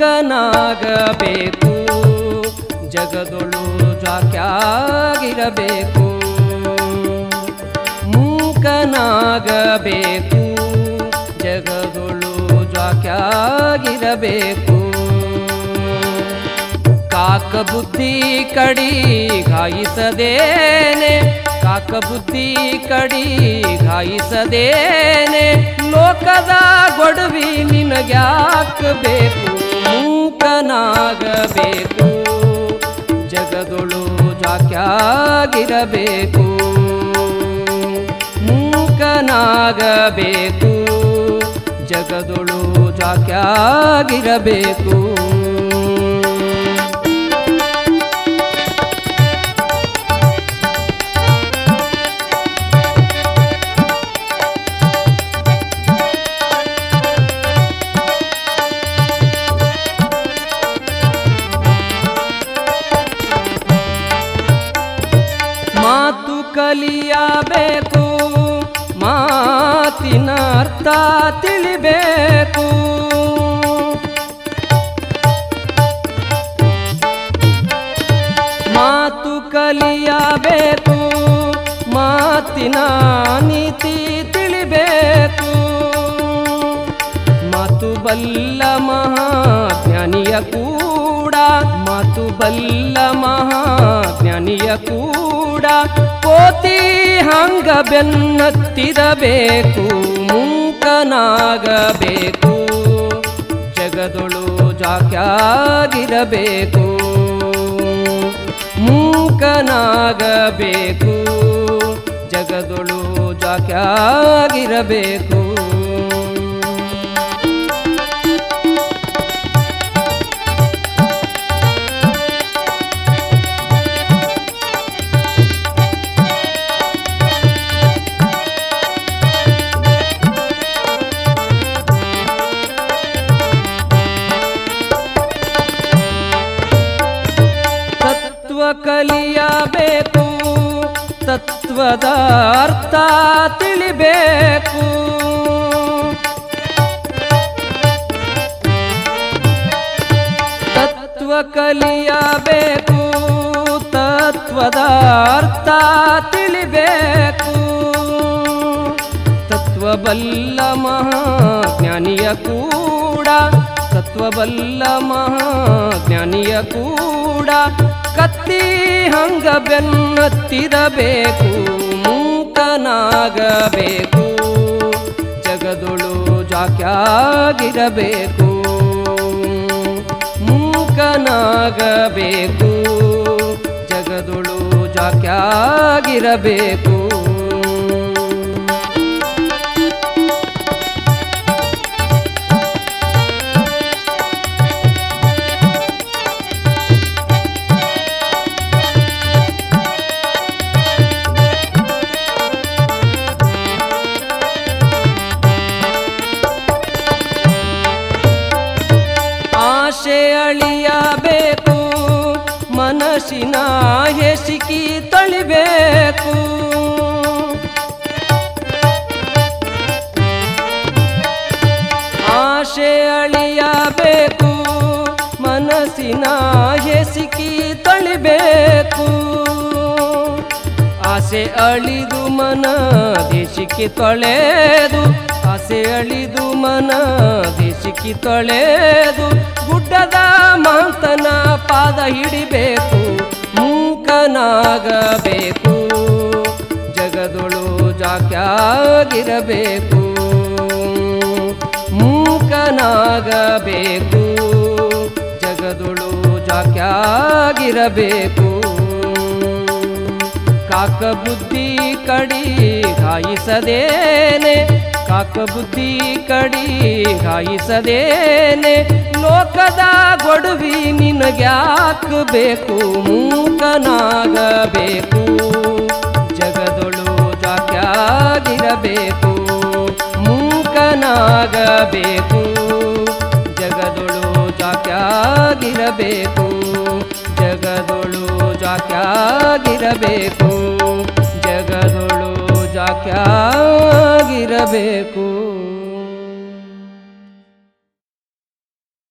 ಮೂಕನಾಗಬೇಕು ಜಗದೊಳು ಜಾಕ್ಯಾಗಿರಬೇಕು ಮೂಕನಾಗಬೇಕು ಜಗದೊಳು ಜಾಕ್ಯಾಗಿರಬೇಕು ಕಾಕ ಬುದ್ಧಿ ಕಡಿ ಘಾಯಿಸದೇನೆ ಕಾಕ ಬುದ್ಧಿ ಕಡಿ ಘಾಯಿಸದೇನೆ ಲೋಕದ ಗೊಡವಿ ನಿನಗ್ಯಾಕಬೇಕು ಮೂಕನಾಗಬೇಕು ಜಗದೊಳು ಜಾಕ್ಯಾಗಿರಬೇಕು ಮೂಕನಾಗಬೇಕು ಜಗದೊಳು ಜಾಕ್ಯಾಗಿರಬೇಕು ಮಾತು ಕಲಿಯಬೇಕು ಮಾತಿನ ಅರ್ಥ ತಿಳಿಬೇಕು ಮಾತು ಕಲಿಯಬೇಕು ಮಾತಿನ ನೀತಿ ತಿಳಿಬೇಕು ಮಾತು ಬಲ್ಲ ಮಹಾಜ್ಞಾನಿಯ ಕೂಡ ಮಾತು ಬಲ್ಲ ಮಹಾಜ್ಞಾನಿಯ ಕೂಡ ಕೋತಿ ಹಂಗ ಬೆನ್ನತ್ತಿರಬೇಕು ಮೂಕನಾಗಬೇಕು ಜಗದೊಳು ಜಾಕ್ಯಾಗಿರಬೇಕು ಮೂಕನಾಗಬೇಕು ಜಗದೊಳು ಜಾಕ್ಯಾಗಿರಬೇಕು ತತ್ವ ಕಲಿಯಬೇಕು ತತ್ವದ ಅರ್ಥ ತಿಳಿಬೇಕು ತತ್ವ ಕಲಿಯಬೇಕು ತತ್ವದ ಅರ್ಥ ತಿಳಿಬೇಕು ತತ್ವಬಲ್ಲ ಮಹಾಜ್ಞಾನಿಯ ಕೂಡ ತತ್ವಬಲ್ಲ ಮಹಾಜ್ಞಾನಿಯ ಕೂಡ ಕತ್ತಿ ಹಂಗ ಬೆನ್ನತ್ತಿರಬೇಕು ಮೂಕನಾಗಬೇಕು ಜಗದೊಳು ಜಾಕ್ಯಾಗಿರಬೇಕು ಮೂಕನಾಗಬೇಕು ಜಗದೊಳು ಜಾಕ್ಯಾಗಿರಬೇಕು ಆಶೆ ಅಳಿಯಬೇಕು ಮನಸ್ಸಿನ ಹೆಸಿಕಿ ತೊಳಿಬೇಕು ಆಶೆ ಅಳಿಯಬೇಕು ಮನಸ್ಸಿನ ಹೆಸಿಕಿ ತೊಳಿಬೇಕು ಆಸೆ ಅಳಿದು ಮನ ದೇಶಕ್ಕೆ ತೊಳೆದು ಆಸೆ ಅಳಿದು ಮನ ದೇಶಕ್ಕೆ ತೊಳೆದು ಗುಡ್ಡದ ಮಾಂತನ ಪಾದ ಹಿಡಿಬೇಕು ಮೂಕನಾಗಬೇಕು ಜಗದೊಳು ಜಾಕ್ಯಾಗಿರಬೇಕು ಮೂಕನಾಗಬೇಕು ಜಗದೊಳು ಜಾಕ್ಯಾಗಿರಬೇಕು ಕಾಕ ಬುದ್ಧಿ ಕಡಿ ಘಾಯಿಸದೇನೆ ಕಾಕ ಬುದ್ಧಿ ಕಡಿ ಘಾಯಿಸದೇನೆ ಲೋಕದ ಗೊಡವಿ ನಿನಗ್ಯಾಕಬೇಕು ಮೂಕನಾಗಬೇಕು ಜಗದೊಳು ಜಾಕ್ಯಾಗಿರಬೇಕು ಮೂಕನಾಗಬೇಕು ಜಗದೊಳು ಜಾಕ್ಯಾಗಿರಬೇಕು ಜಗದೊಳು ಜಾಕ್ಯಾಗಿರಬೇಕು ಜಗದೊಳು ಜಾಕ್ಯಾಗಿರಬೇಕು